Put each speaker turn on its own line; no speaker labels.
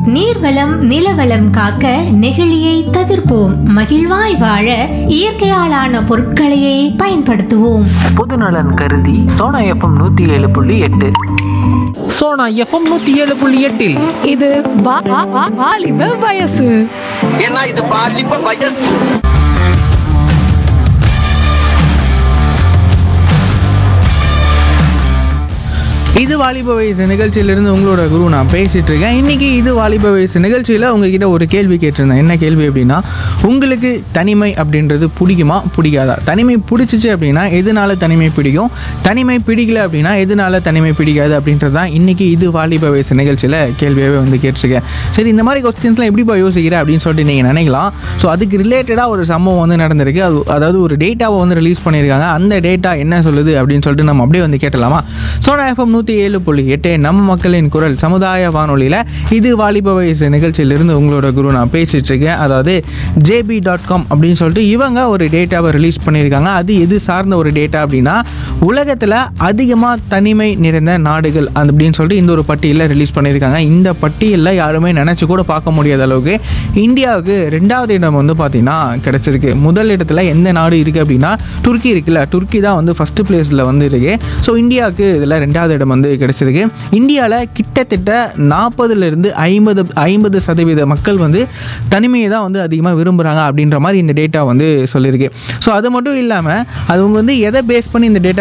நீர்வளம் நிலவளம் காக்க நெகிழியை தவிர்ப்போம் மகிழ்வாய் வாழ இயற்கையாலான பொருட்களையே பயன்படுத்துவோம்
பொதுநலன் கருதி சோனா எஃப்எம் நூற்றி ஏழு புள்ளி எட்டு சோனா எஃப்எம் நூற்றி ஏழு புள்ளி எட்டில்
இது வா- வா- வா- வாலிப வயசு
ஏன்னா இது பாலிப்ப வயசு
இது வாலிப வயசு நிகழ்ச்சியிலிருந்து உங்களோட குரு நான் பேசிட்டு இருக்கேன் இன்னைக்கு இது வாலிப வயசு நிகழ்ச்சியில் உங்ககிட்ட ஒரு கேள்வி கேட்டிருந்தேன் என்ன கேள்வி அப்படின்னா உங்களுக்கு தனிமை அப்படின்றது பிடிக்குமா பிடிக்காதா தனிமை பிடிச்சிச்சு அப்படின்னா எதனால தனிமை பிடிக்கும் தனிமை பிடிக்கல அப்படின்னா எதனால தனிமை பிடிக்காது அப்படின்றது தான் இன்னைக்கு இது வாலிப வயசு நிகழ்ச்சியில் கேள்வியாகவே வந்து கேட்டிருக்கேன் சரி இந்த மாதிரி கொஸ்டின்ஸ்லாம் எப்படிப்பா யோசிக்கிற அப்படின்னு சொல்லிட்டு நீங்கள் நினைக்கலாம் ஸோ அதுக்கு ரிலேட்டடாக ஒரு சம்பவம் வந்து நடந்திருக்கு அது அதாவது ஒரு டேட்டாவை வந்து ரிலீஸ் பண்ணியிருக்காங்க அந்த டேட்டா என்ன சொல்லுது அப்படின்னு சொல்லிட்டு நம்ம அப்படியே வந்து கேட்டலாமா சோனா எஃப்எம் நூற்றி ஏழு புள்ளி எட்டு நம்ம மக்களின் குரல் சமுதாய வானொலியில் இது வாலிப வயசு நிகழ்ச்சியிலிருந்து உங்களோட குரு நான் பேசிட்டு இருக்கேன் அதாவது ஜேபி டாட் காம் அப்படின்னு சொல்லிட்டு இவங்க ஒரு டேட்டாவை ரிலீஸ் பண்ணியிருக்காங்க அது எது சார்ந்த ஒரு டேட்டா அப்படின்னா உலகத்தில் அதிகமாக தனிமை நிறைந்த நாடுகள் அந்த அப்படின்னு சொல்லிட்டு இந்த ஒரு பட்டியலில் ரிலீஸ் பண்ணியிருக்காங்க இந்த பட்டியலில் யாருமே நினச்சி கூட பார்க்க முடியாத அளவுக்கு இந்தியாவுக்கு ரெண்டாவது இடம் வந்து பார்த்தீங்கன்னா கிடச்சிருக்கு முதல் இடத்துல எந்த நாடு இருக்குது அப்படின்னா துருக்கி இருக்குல்ல துருக்கி தான் வந்து ஃபஸ்ட்டு பிளேஸில் வந்து இருக்கு ஸோ இந்தியாவுக்கு இதில் ரெண்டாவது இடம் வந்து கிடச்சிருக்கு இந்தியாவில் கிட்டத்தட்ட நாற்பதுலேருந்து ஐம்பது ஐம்பது சதவீத மக்கள் வந்து தனிமையை தான் வந்து அதிகமாக விரும்புகிறாங்க அப்படின்ற மாதிரி இந்த டேட்டா வந்து சொல்லியிருக்கு ஸோ அது மட்டும் இல்லாமல் அது வந்து எதை பேஸ் பண்ணி இந்த டேட்டா